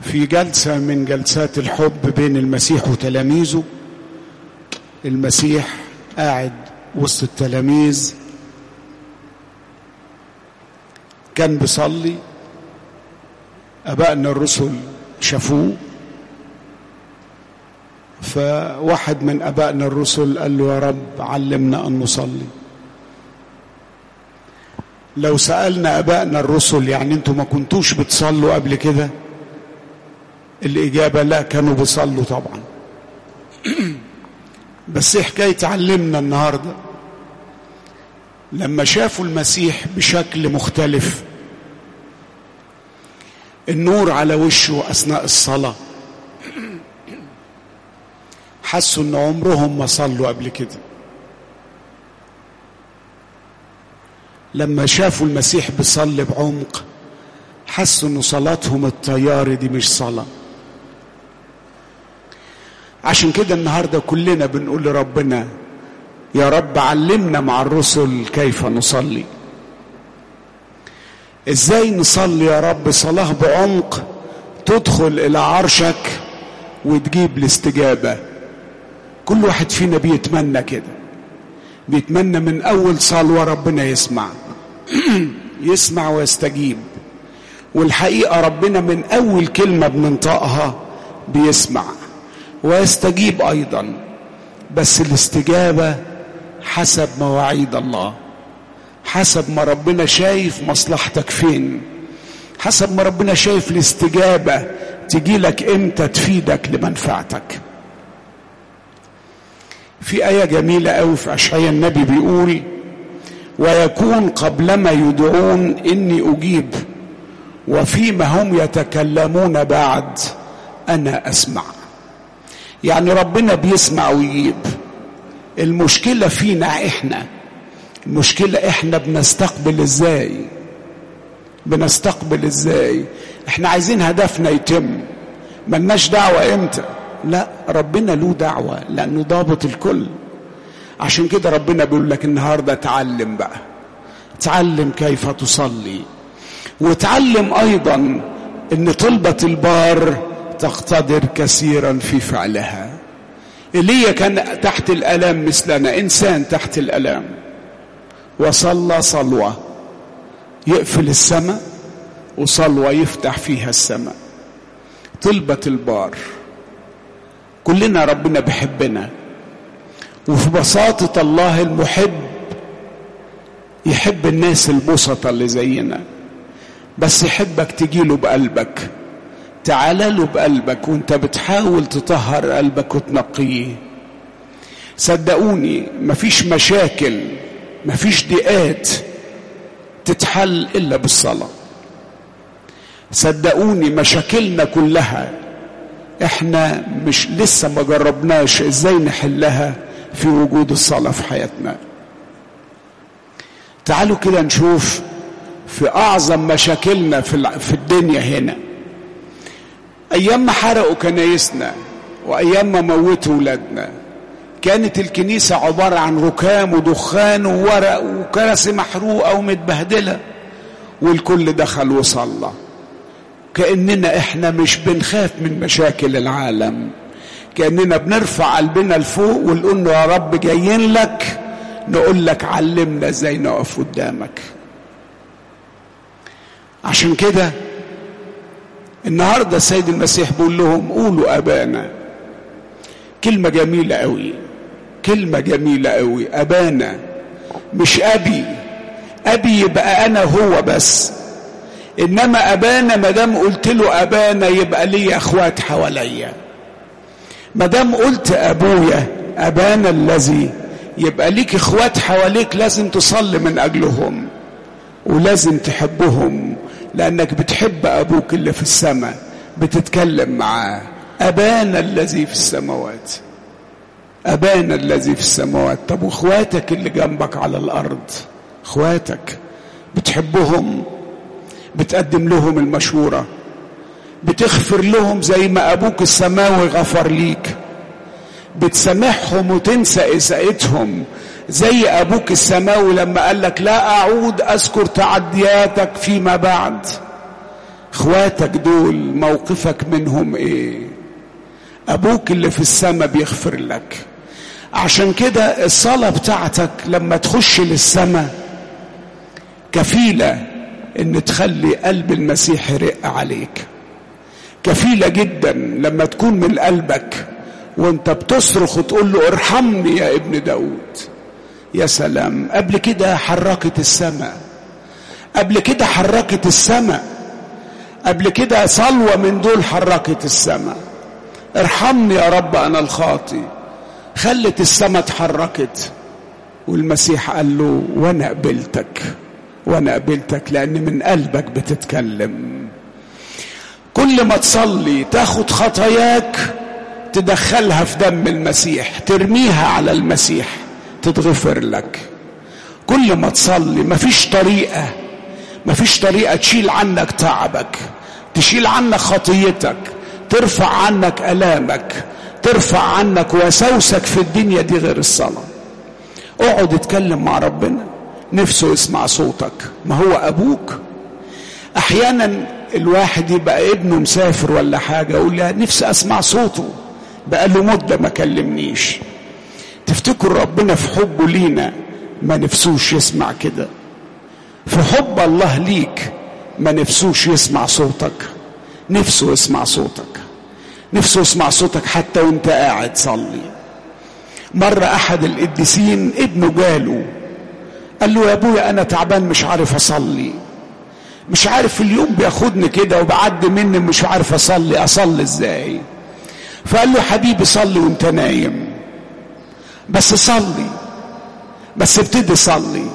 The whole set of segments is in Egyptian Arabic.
في جلسة من جلسات الحب بين المسيح وتلاميذه المسيح قاعد وسط التلاميذ كان بيصلي أبائنا الرسل شافوه فواحد من أبائنا الرسل قال له يا رب علمنا أن نصلي لو سألنا أبائنا الرسل يعني أنتوا ما كنتوش بتصلوا قبل كده الإجابة لا كانوا بيصلوا طبعا بس إيه حكاية علمنا النهاردة لما شافوا المسيح بشكل مختلف النور على وشه أثناء الصلاة حسوا ان عمرهم ما صلوا قبل كده لما شافوا المسيح بيصلي بعمق حسوا ان صلاتهم الطيار دي مش صلاه عشان كده النهارده كلنا بنقول لربنا يا رب علمنا مع الرسل كيف نصلي ازاي نصلي يا رب صلاه بعمق تدخل الى عرشك وتجيب الاستجابه كل واحد فينا بيتمنى كده بيتمنى من اول صلوه ربنا يسمع يسمع ويستجيب والحقيقه ربنا من اول كلمه بننطقها بيسمع ويستجيب ايضا بس الاستجابه حسب مواعيد الله حسب ما ربنا شايف مصلحتك فين حسب ما ربنا شايف الاستجابه تجي لك امتى تفيدك لمنفعتك في آية جميلة أوي في أشعياء النبي بيقول ويكون قبلما يدعون إني أجيب وفيما هم يتكلمون بعد أنا أسمع يعني ربنا بيسمع ويجيب المشكلة فينا إحنا المشكلة إحنا بنستقبل إزاي بنستقبل إزاي إحنا عايزين هدفنا يتم ملناش دعوة إمتى لا ربنا له دعوة لأنه ضابط الكل عشان كده ربنا بيقول لك النهاردة تعلم بقى تعلم كيف تصلي وتعلم أيضا أن طلبة البار تقتدر كثيرا في فعلها إيليا كان تحت الألام مثلنا إنسان تحت الألام وصلى صلوة يقفل السماء وصلوة يفتح فيها السماء طلبة البار كلنا ربنا بيحبنا وفي بساطة الله المحب يحب الناس البسطة اللي زينا بس يحبك تجيله بقلبك تعال له بقلبك وانت بتحاول تطهر قلبك وتنقيه صدقوني مفيش مشاكل مفيش ضيقات تتحل الا بالصلاه صدقوني مشاكلنا كلها احنا مش لسه ما جربناش ازاي نحلها في وجود الصلاه في حياتنا تعالوا كده نشوف في اعظم مشاكلنا في في الدنيا هنا ايام ما حرقوا كنايسنا وايام ما موتوا ولادنا كانت الكنيسه عباره عن ركام ودخان وورق وكراسي محروقه ومتبهدله والكل دخل وصلى كاننا احنا مش بنخاف من مشاكل العالم كاننا بنرفع قلبنا لفوق ونقول له يا رب جايين لك نقول لك علمنا ازاي نقف قدامك عشان كده النهارده السيد المسيح بيقول لهم قولوا ابانا كلمه جميله قوي كلمه جميله قوي ابانا مش ابي ابي يبقى انا هو بس انما ابانا ما دام قلت له ابانا يبقى لي اخوات حواليا ما دام قلت ابويا ابانا الذي يبقى ليك اخوات حواليك لازم تصلي من اجلهم ولازم تحبهم لانك بتحب ابوك اللي في السماء بتتكلم معاه ابانا الذي في السماوات ابانا الذي في السماوات طب واخواتك اللي جنبك على الارض اخواتك بتحبهم بتقدم لهم المشورة بتغفر لهم زي ما أبوك السماوي غفر ليك بتسامحهم وتنسى إساءتهم زي أبوك السماوي لما قال لك لا أعود أذكر تعدياتك فيما بعد اخواتك دول موقفك منهم ايه ابوك اللي في السماء بيغفر لك عشان كده الصلاة بتاعتك لما تخش للسماء كفيلة ان تخلي قلب المسيح يرق عليك كفيلة جدا لما تكون من قلبك وانت بتصرخ وتقول له ارحمني يا ابن داود يا سلام قبل كده حركت السماء قبل كده حركت السماء قبل كده صلوة من دول حركت السماء ارحمني يا رب انا الخاطي خلت السماء اتحركت والمسيح قال له وانا قبلتك وانا قبلتك لان من قلبك بتتكلم كل ما تصلي تاخد خطاياك تدخلها في دم المسيح ترميها على المسيح تتغفر لك كل ما تصلي مفيش طريقة مفيش طريقة تشيل عنك تعبك تشيل عنك خطيتك ترفع عنك ألامك ترفع عنك وسوسك في الدنيا دي غير الصلاة اقعد اتكلم مع ربنا نفسه يسمع صوتك ما هو أبوك أحيانا الواحد يبقى ابنه مسافر ولا حاجة يقول لها نفسي أسمع صوته بقى له مدة ما كلمنيش تفتكر ربنا في حبه لينا ما نفسوش يسمع كده في حب الله ليك ما نفسوش يسمع صوتك نفسه يسمع صوتك نفسه يسمع صوتك حتى وانت قاعد صلي مرة أحد القديسين ابنه جاله قال له يا ابويا أنا تعبان مش عارف أصلي مش عارف اليوم بياخدني كده وبعدي مني مش عارف أصلي أصلي إزاي فقال له حبيبي صلي وانت نايم بس صلي بس ابتدي صلي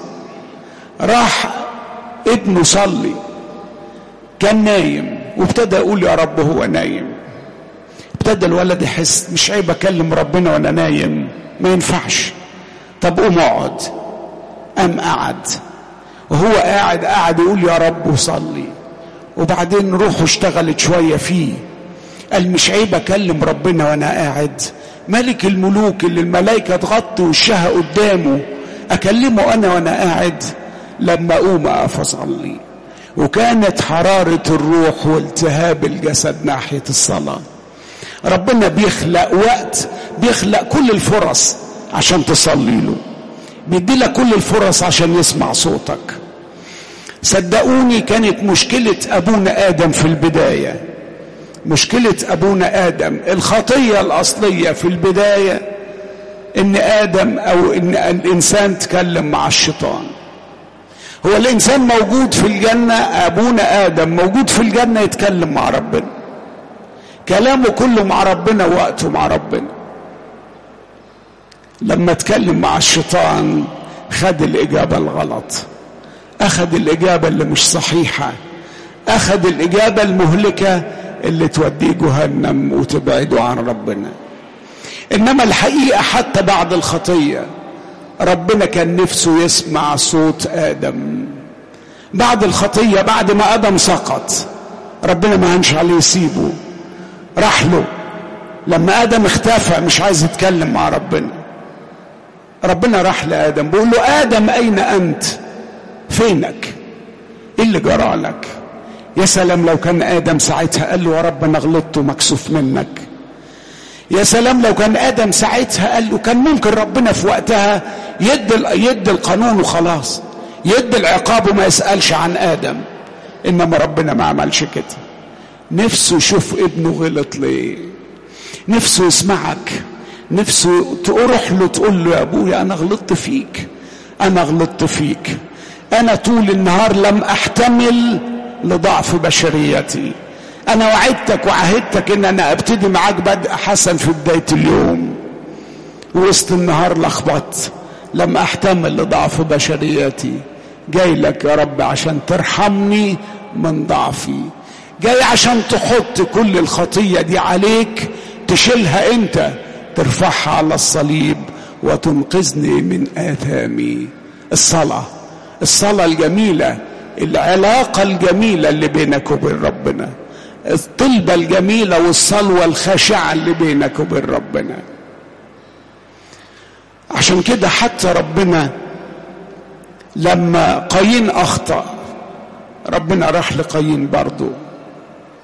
راح ابنه صلي كان نايم وابتدى يقول يا رب هو نايم ابتدى الولد يحس مش عيب اكلم ربنا وانا نايم ما ينفعش طب قوم اقعد قام قعد وهو قاعد قاعد يقول يا رب وصلي وبعدين روحه اشتغلت شويه فيه قال مش عيب اكلم ربنا وانا قاعد ملك الملوك اللي الملائكه تغطي وشها قدامه اكلمه انا وانا قاعد لما اقوم اقف اصلي وكانت حراره الروح والتهاب الجسد ناحيه الصلاه ربنا بيخلق وقت بيخلق كل الفرص عشان تصلي له بيدي لك كل الفرص عشان يسمع صوتك صدقوني كانت مشكلة أبونا آدم في البداية مشكلة أبونا آدم الخطية الأصلية في البداية إن آدم أو إن الإنسان تكلم مع الشيطان هو الإنسان موجود في الجنة أبونا آدم موجود في الجنة يتكلم مع ربنا كلامه كله مع ربنا وقته مع ربنا لما اتكلم مع الشيطان خد الإجابة الغلط أخذ الإجابة اللي مش صحيحة أخذ الإجابة المهلكة اللي توديه جهنم وتبعده عن ربنا إنما الحقيقة حتى بعد الخطية ربنا كان نفسه يسمع صوت آدم بعد الخطية بعد ما آدم سقط ربنا ما هنش عليه يسيبه راح له لما آدم اختفى مش عايز يتكلم مع ربنا ربنا راح لآدم بيقول له آدم أين أنت فينك إيه اللي جرى لك يا سلام لو كان آدم ساعتها قال له يا رب أنا غلطت ومكسوف منك يا سلام لو كان آدم ساعتها قال له كان ممكن ربنا في وقتها يدي يدي القانون وخلاص يدي العقاب وما يسألش عن آدم إنما ربنا ما عملش كده نفسه يشوف ابنه غلط ليه نفسه يسمعك نفسه تروح له تقول له يا ابويا انا غلطت فيك انا غلطت فيك انا طول النهار لم احتمل لضعف بشريتي انا وعدتك وعهدتك ان انا ابتدي معاك بدء حسن في بدايه اليوم وسط النهار لخبطت لم احتمل لضعف بشريتي جاي لك يا رب عشان ترحمني من ضعفي جاي عشان تحط كل الخطيه دي عليك تشيلها انت ترفعها على الصليب وتنقذني من آثامي الصلاة الصلاة الجميلة العلاقة الجميلة اللي بينك وبين ربنا الطلبة الجميلة والصلوة الخاشعة اللي بينك وبين ربنا عشان كده حتى ربنا لما قايين أخطأ ربنا راح لقايين برضه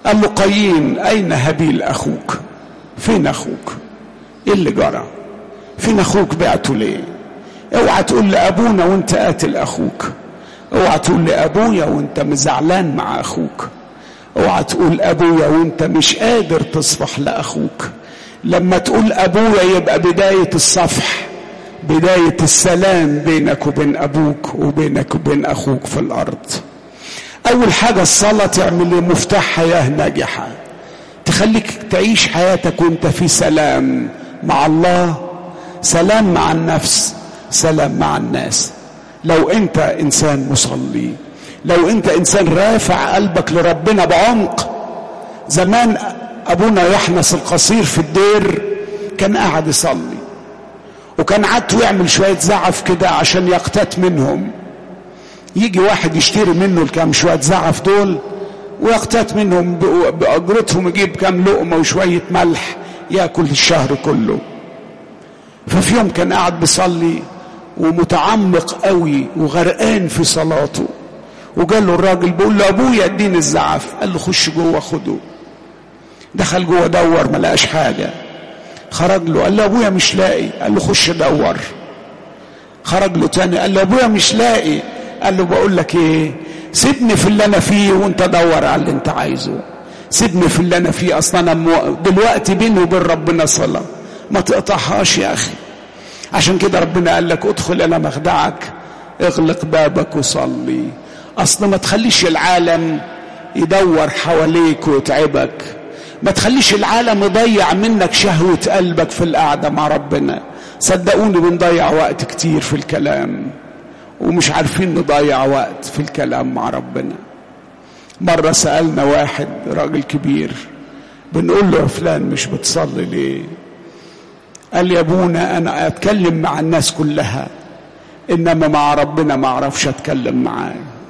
قال له قايين اين هابيل اخوك فين اخوك ايه اللي جرى فين اخوك بعته ليه اوعى تقول لابونا وانت قاتل اخوك اوعى تقول لابويا وانت مزعلان مع اخوك اوعى تقول ابويا وانت مش قادر تصفح لاخوك لما تقول ابويا يبقى بدايه الصفح بدايه السلام بينك وبين ابوك وبينك وبين اخوك في الارض اول حاجه الصلاه تعمل مفتاح حياه ناجحه تخليك تعيش حياتك وانت في سلام مع الله سلام مع النفس سلام مع الناس لو انت انسان مصلي لو انت انسان رافع قلبك لربنا بعمق زمان ابونا يحنس القصير في الدير كان قاعد يصلي وكان عادته يعمل شويه زعف كده عشان يقتات منهم يجي واحد يشتري منه الكام شويه زعف دول ويقتات منهم باجرتهم يجيب كام لقمه وشويه ملح ياكل الشهر كله ففي يوم كان قاعد بيصلي ومتعمق قوي وغرقان في صلاته وقال له الراجل بيقول له ابويا اديني الزعف قال له خش جوه خده دخل جوه دور ما لقاش حاجه خرج له قال له ابويا مش لاقي قال له خش دور خرج له تاني قال له ابويا مش لاقي قال له بقول لك ايه سيبني في اللي انا فيه وانت دور على اللي انت عايزه سيبني في اللي انا فيه اصلا انا مو... دلوقتي بيني وبين ربنا صلاه ما تقطعهاش يا اخي عشان كده ربنا قال لك ادخل الى مخدعك اغلق بابك وصلي اصل ما تخليش العالم يدور حواليك ويتعبك ما تخليش العالم يضيع منك شهوة قلبك في القعدة مع ربنا صدقوني بنضيع وقت كتير في الكلام ومش عارفين نضيع وقت في الكلام مع ربنا مرة سألنا واحد راجل كبير بنقول له يا فلان مش بتصلي ليه قال يا ابونا انا اتكلم مع الناس كلها انما مع ربنا ما اعرفش اتكلم معاه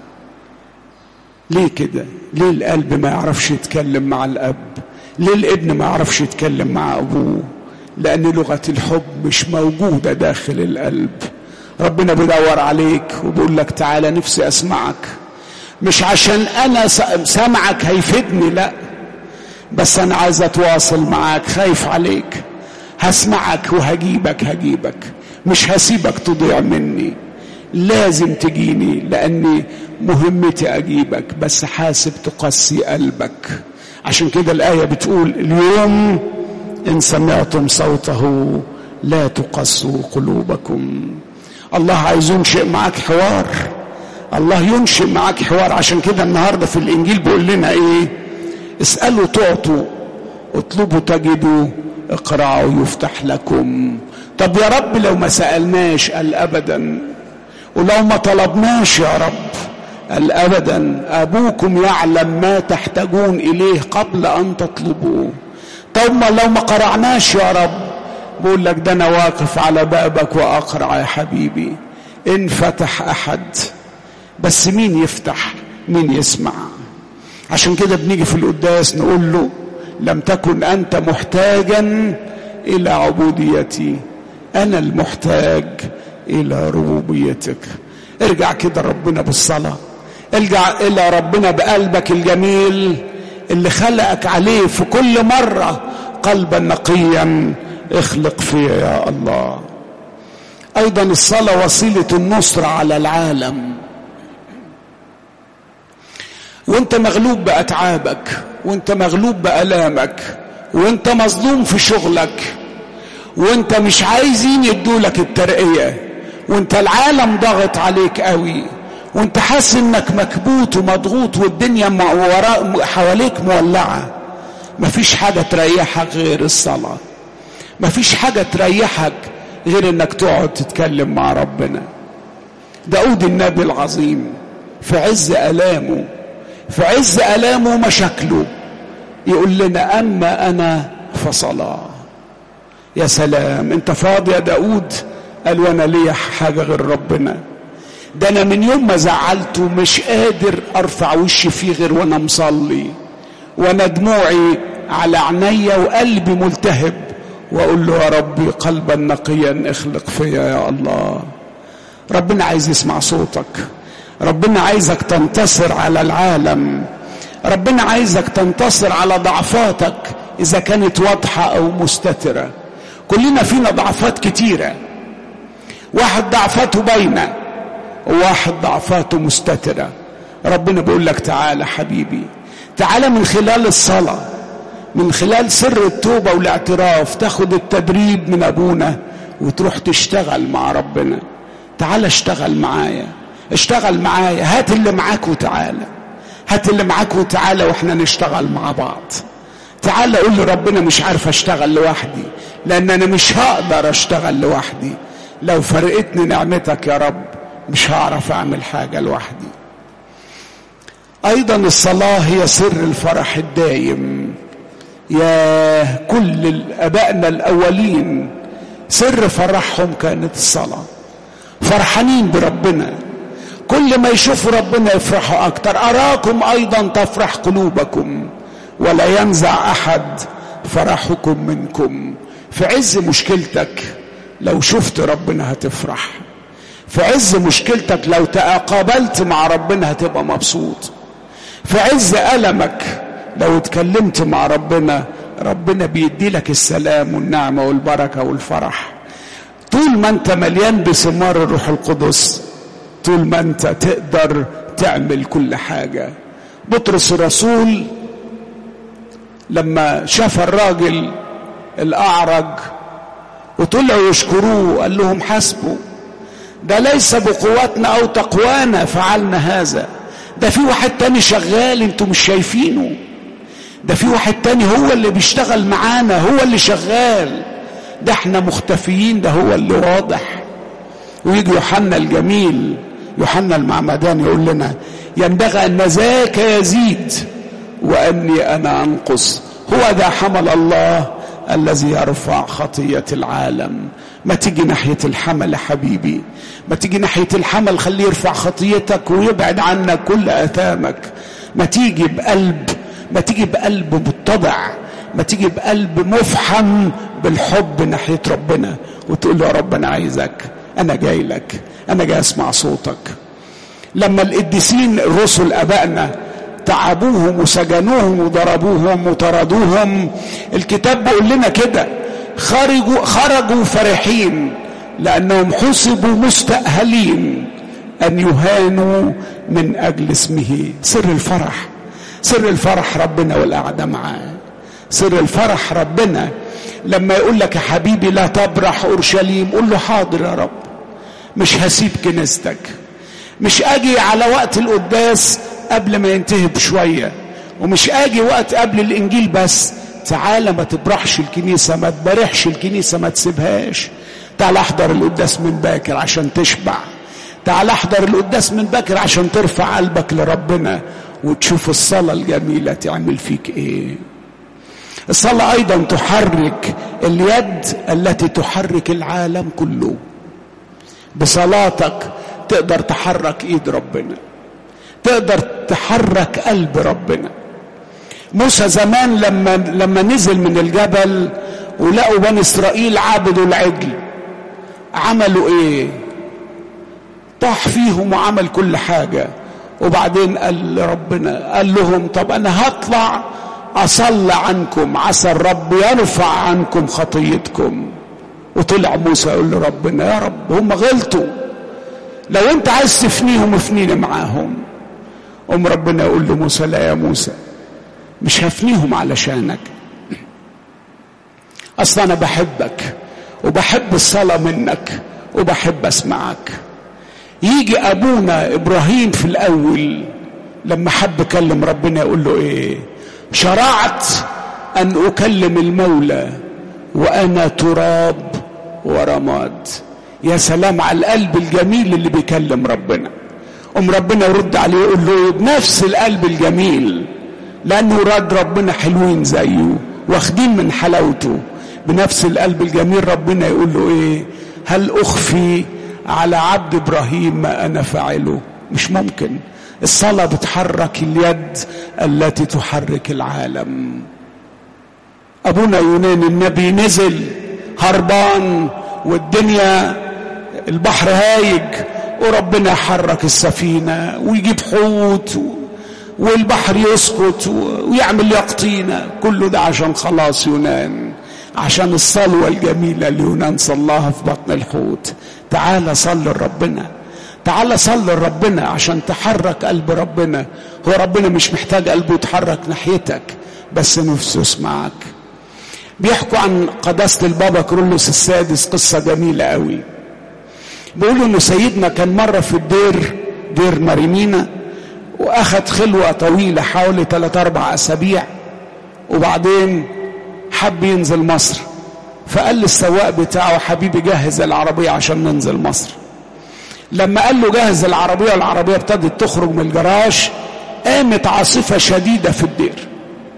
ليه كده ليه القلب ما يعرفش يتكلم مع الاب ليه الابن ما يعرفش يتكلم مع ابوه لان لغه الحب مش موجوده داخل القلب ربنا بيدور عليك وبيقول لك تعالى نفسي اسمعك مش عشان انا سمعك هيفيدني لا بس انا عايز اتواصل معاك خايف عليك هسمعك وهجيبك هجيبك مش هسيبك تضيع مني لازم تجيني لاني مهمتي اجيبك بس حاسب تقسي قلبك عشان كده الايه بتقول اليوم ان سمعتم صوته لا تقسوا قلوبكم الله عايز ينشئ معاك حوار الله ينشئ معاك حوار عشان كده النهارده في الانجيل بيقول لنا ايه اسالوا تعطوا اطلبوا تجدوا اقرعوا يفتح لكم طب يا رب لو ما سالناش قال ابدا ولو ما طلبناش يا رب قال ابدا ابوكم يعلم ما تحتاجون اليه قبل ان تطلبوه طب ما لو ما قرعناش يا رب بقول لك ده انا واقف على بابك واقرع يا حبيبي ان فتح احد بس مين يفتح مين يسمع عشان كده بنيجي في القداس نقول له لم تكن انت محتاجا الى عبوديتي انا المحتاج الى ربوبيتك ارجع كده ربنا بالصلاه ارجع الى ربنا بقلبك الجميل اللي خلقك عليه في كل مره قلبا نقيا اخلق فيا يا الله ايضا الصلاه وسيله النصره على العالم وانت مغلوب باتعابك وانت مغلوب بالامك وانت مظلوم في شغلك وانت مش عايزين يدولك الترقيه وانت العالم ضاغط عليك قوي وانت حاسس انك مكبوت ومضغوط والدنيا وراء حواليك مولعه مفيش حاجه تريحك غير الصلاه مفيش حاجه تريحك غير انك تقعد تتكلم مع ربنا داود النبي العظيم في عز الامه في عز الامه ومشاكله يقول لنا اما انا فصلاه يا سلام انت فاضي يا داود قال وانا ليا حاجه غير ربنا ده انا من يوم ما زعلته مش قادر ارفع وشي فيه غير وانا مصلي وانا دموعي على عينيا وقلبي ملتهب واقول له يا ربي قلبا نقيا اخلق فيا يا الله ربنا عايز يسمع صوتك ربنا عايزك تنتصر على العالم ربنا عايزك تنتصر على ضعفاتك اذا كانت واضحه او مستتره كلنا فينا ضعفات كتيره واحد ضعفاته باينه وواحد ضعفاته مستتره ربنا بيقول لك تعالى حبيبي تعالى من خلال الصلاه من خلال سر التوبه والاعتراف تاخد التدريب من ابونا وتروح تشتغل مع ربنا تعالى اشتغل معايا اشتغل معايا هات اللي معاك وتعالى هات اللي معاك وتعالى واحنا نشتغل مع بعض تعالى قول لربنا مش عارف اشتغل لوحدي لان انا مش هقدر اشتغل لوحدي لو فرقتني نعمتك يا رب مش هعرف اعمل حاجه لوحدي ايضا الصلاه هي سر الفرح الدايم يا كل ابائنا الاولين سر فرحهم كانت الصلاه فرحانين بربنا كل ما يشوفوا ربنا يفرحوا اكتر اراكم ايضا تفرح قلوبكم ولا ينزع احد فرحكم منكم في عز مشكلتك لو شفت ربنا هتفرح في عز مشكلتك لو تقابلت مع ربنا هتبقى مبسوط في عز ألمك لو اتكلمت مع ربنا ربنا بيدي لك السلام والنعمة والبركة والفرح طول ما انت مليان بثمار الروح القدس طول ما انت تقدر تعمل كل حاجة بطرس الرسول لما شاف الراجل الأعرج وطلعوا يشكروه قال لهم حسبوا ده ليس بقوتنا أو تقوانا فعلنا هذا ده في واحد تاني شغال انتوا مش شايفينه ده في واحد تاني هو اللي بيشتغل معانا هو اللي شغال ده احنا مختفيين ده هو اللي واضح ويجي يوحنا الجميل يوحنا المعمدان يقول لنا ينبغي ان ذاك يزيد واني انا انقص هو ذا حمل الله الذي يرفع خطيه العالم ما تيجي ناحيه الحمل يا حبيبي ما تيجي ناحيه الحمل خليه يرفع خطيتك ويبعد عنك كل اثامك ما تيجي بقلب ما تيجي بقلب متضع ما تيجي بقلب مفحم بالحب ناحيه ربنا وتقول له يا رب انا عايزك انا جاي لك انا جاي اسمع صوتك لما القديسين الرسل ابائنا تعبوهم وسجنوهم وضربوهم وطردوهم الكتاب بيقول لنا كده خرجوا خرجوا فرحين لانهم حسبوا مستاهلين ان يهانوا من اجل اسمه سر الفرح سر الفرح ربنا والقعده معاه سر الفرح ربنا لما يقول لك يا حبيبي لا تبرح اورشليم قول له حاضر يا رب مش هسيب كنيستك مش اجي على وقت القداس قبل ما ينتهي بشويه ومش اجي وقت قبل الانجيل بس تعالى ما تبرحش الكنيسه ما تبرحش الكنيسه ما تسيبهاش تعال احضر القداس من باكر عشان تشبع تعال احضر القداس من باكر عشان ترفع قلبك لربنا وتشوف الصلاه الجميله تعمل فيك ايه الصلاه ايضا تحرك اليد التي تحرك العالم كله بصلاتك تقدر تحرك ايد ربنا تقدر تحرك قلب ربنا موسى زمان لما لما نزل من الجبل ولقوا بني اسرائيل عبدوا العجل عملوا ايه طاح فيهم وعمل كل حاجه وبعدين قال ربنا قال لهم طب انا هطلع اصلي عنكم عسى الرب يرفع عنكم خطيتكم وطلع موسى يقول لربنا يا رب هم غلطوا لو انت عايز تفنيهم افنيني معاهم قوم ربنا يقول لموسى لا يا موسى مش هفنيهم علشانك اصلا انا بحبك وبحب الصلاه منك وبحب اسمعك يجي ابونا ابراهيم في الاول لما حب كلم ربنا يقول له ايه شرعت ان اكلم المولى وانا تراب ورماد يا سلام على القلب الجميل اللي بيكلم ربنا ام ربنا يرد عليه يقول له بنفس القلب الجميل لانه راد ربنا حلوين زيه واخدين من حلاوته بنفس القلب الجميل ربنا يقول له ايه هل اخفي على عبد ابراهيم ما انا فاعله مش ممكن الصلاه بتحرك اليد التي تحرك العالم ابونا يونان النبي نزل هربان والدنيا البحر هايج وربنا يحرك السفينه ويجيب حوت والبحر يسكت ويعمل يقطينا كله ده عشان خلاص يونان عشان الصلوة الجميلة اللي يونان صلاها في بطن الحوت تعال صل لربنا تعال صل لربنا عشان تحرك قلب ربنا هو ربنا مش محتاج قلبه يتحرك ناحيتك بس نفسه يسمعك بيحكوا عن قداسة البابا كرولوس السادس قصة جميلة قوي بيقولوا انه سيدنا كان مرة في الدير دير مريمينا واخد خلوة طويلة حوالي 3 أربع أسابيع وبعدين حب ينزل مصر فقال للسواق بتاعه حبيبي جهز العربية عشان ننزل مصر لما قال له جهز العربية العربية ابتدت تخرج من الجراج قامت عاصفة شديدة في الدير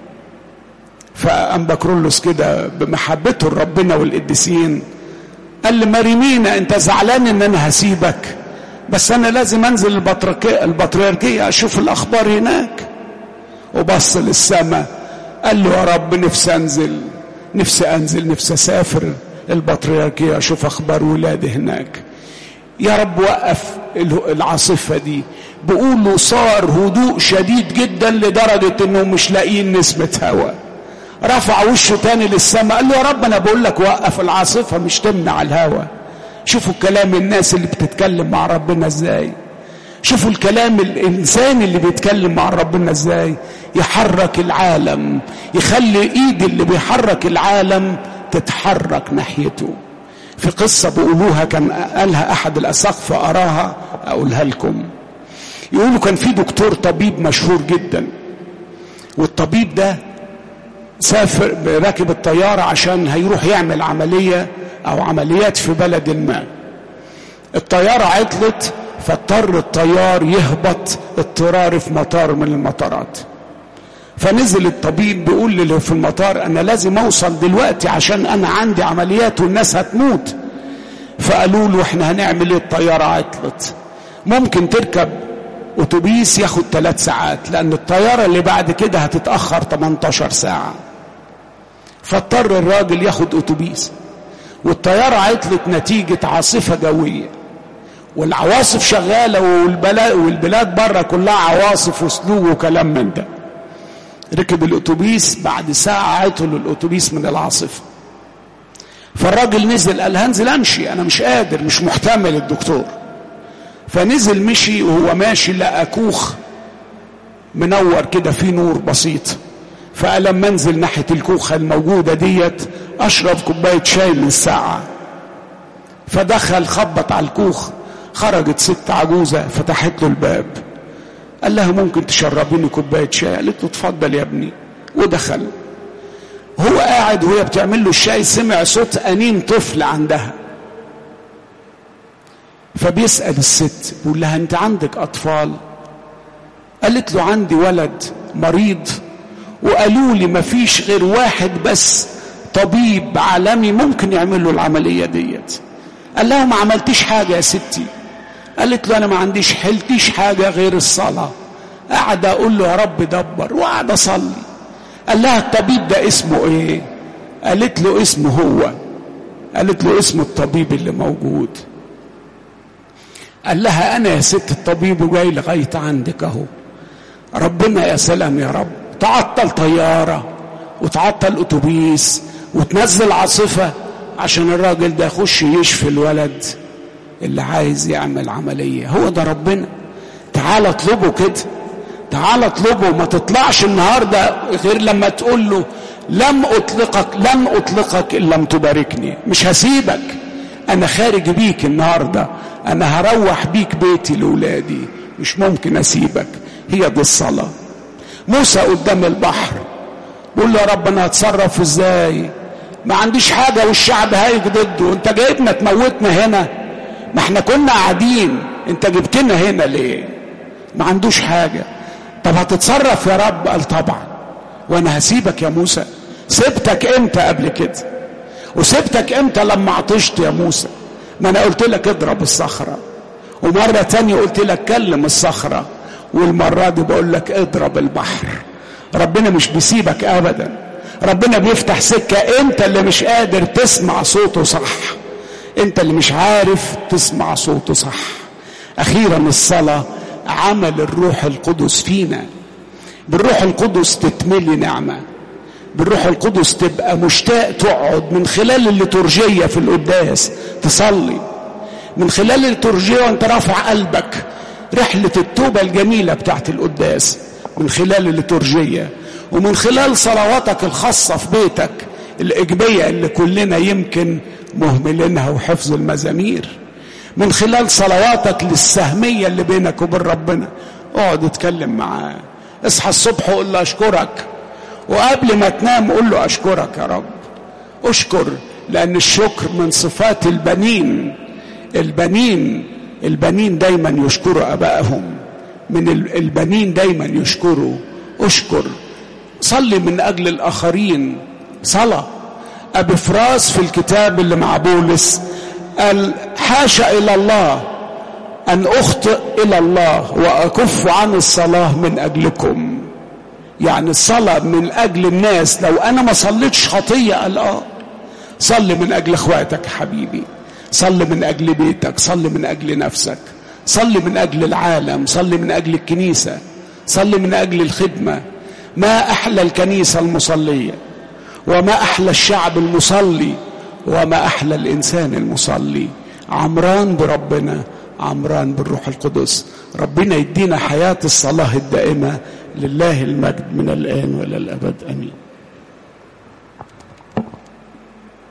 فقام بكرولوس كده بمحبته لربنا والقديسين قال لي مريمينا انت زعلان ان انا هسيبك بس انا لازم انزل البطريركية اشوف الاخبار هناك وبص للسماء قال له يا رب نفسي انزل نفسي انزل نفسي اسافر البطريركية اشوف اخبار ولادي هناك يا رب وقف العاصفة دي بيقولوا صار هدوء شديد جدا لدرجة انهم مش لاقيين نسمة هواء رفع وشه تاني للسماء قال له يا رب انا بقول لك وقف العاصفة مش تمنع الهواء شوفوا كلام الناس اللي بتتكلم مع ربنا ازاي شوفوا الكلام الانسان اللي بيتكلم مع ربنا ازاي يحرك العالم يخلي ايد اللي بيحرك العالم تتحرك ناحيته في قصة بيقولوها كان قالها أحد الأساقفة أراها أقولها لكم يقولوا كان في دكتور طبيب مشهور جدا والطبيب ده سافر راكب الطيارة عشان هيروح يعمل عملية أو عمليات في بلد ما الطيارة عطلت فاضطر الطيار يهبط اضطراري في مطار من المطارات فنزل الطبيب بيقول لي في المطار انا لازم اوصل دلوقتي عشان انا عندي عمليات والناس هتموت فقالوا له احنا هنعمل ايه الطياره عطلت ممكن تركب اتوبيس ياخد ثلاث ساعات لان الطياره اللي بعد كده هتتاخر 18 ساعه فاضطر الراجل ياخد اتوبيس والطياره عطلت نتيجه عاصفه جويه والعواصف شغاله والبلاد والبلاد بره كلها عواصف وسلوج وكلام من ده ركب الاتوبيس بعد ساعه عطل الاتوبيس من العاصفه فالراجل نزل قال هنزل امشي انا مش قادر مش محتمل الدكتور فنزل مشي وهو ماشي لقى كوخ منور كده فيه نور بسيط فقال لما انزل ناحيه الكوخه الموجوده ديت اشرب كوبايه شاي من الساعه فدخل خبط على الكوخ خرجت ست عجوزه فتحت له الباب قال لها ممكن تشربيني كوبايه شاي قالت له اتفضل يا ابني ودخل هو قاعد وهي بتعمل له الشاي سمع صوت انين طفل عندها فبيسال الست بيقول لها انت عندك اطفال قالت له عندي ولد مريض وقالوا لي ما فيش غير واحد بس طبيب عالمي ممكن يعمل له العمليه ديت قال لها ما عملتيش حاجه يا ستي قالت له انا ما عنديش حلتيش حاجه غير الصلاه قاعد اقول له يا رب دبر وقاعد اصلي قال لها الطبيب ده اسمه ايه قالت له اسمه هو قالت له اسم الطبيب اللي موجود قال لها انا يا ست الطبيب وجاي لغايه عندك اهو ربنا يا سلام يا رب تعطل طياره وتعطل اتوبيس وتنزل عاصفه عشان الراجل ده يخش يشفي الولد اللي عايز يعمل عمليه هو ده ربنا تعال اطلبه كده تعال اطلبه ما تطلعش النهارده غير لما تقول له لم اطلقك لن اطلقك ان لم تباركني مش هسيبك انا خارج بيك النهارده انا هروح بيك بيتي لاولادي مش ممكن اسيبك هي دي الصلاه موسى قدام البحر بيقول له يا رب انا هتصرف ازاي ما عنديش حاجه والشعب هايج ضده انت جايبنا تموتنا هنا ما احنا كنا قاعدين انت جبتنا هنا ليه ما عندوش حاجه طب هتتصرف يا رب قال طبعا وانا هسيبك يا موسى سبتك امتى قبل كده وسبتك امتى لما عطشت يا موسى ما انا قلت لك اضرب الصخره ومره تانية قلت لك كلم الصخره والمره دي بقول لك اضرب البحر ربنا مش بيسيبك ابدا ربنا بيفتح سكه انت اللي مش قادر تسمع صوته صح انت اللي مش عارف تسمع صوته صح اخيرا الصلاه عمل الروح القدس فينا بالروح القدس تتملي نعمه بالروح القدس تبقى مشتاق تقعد من خلال الليتورجيه في القداس تصلي من خلال الليتورجيه وانت رافع قلبك رحله التوبه الجميله بتاعت القداس من خلال الليتورجيه ومن خلال صلواتك الخاصه في بيتك الايجابيه اللي كلنا يمكن مهملينها وحفظ المزامير من خلال صلواتك للسهميه اللي بينك وبين ربنا اقعد اتكلم معاه اصحى الصبح وقول له اشكرك وقبل ما تنام قول له اشكرك يا رب اشكر لان الشكر من صفات البنين البنين البنين دايما يشكروا ابائهم من البنين دايما يشكروا اشكر صلي من اجل الاخرين صلاه ابي فراس في الكتاب اللي مع بولس قال حاشا الى الله ان اخطئ الى الله واكف عن الصلاه من اجلكم يعني الصلاه من اجل الناس لو انا ما صليتش خطيه قال اه صلي من اجل اخواتك حبيبي صلي من اجل بيتك صلي من اجل نفسك صلي من اجل العالم صلي من اجل الكنيسه صلي من اجل الخدمه ما احلى الكنيسه المصليه وما احلى الشعب المصلي وما احلى الانسان المصلي عمران بربنا عمران بالروح القدس ربنا يدينا حياه الصلاه الدائمه لله المجد من الان والى الابد امين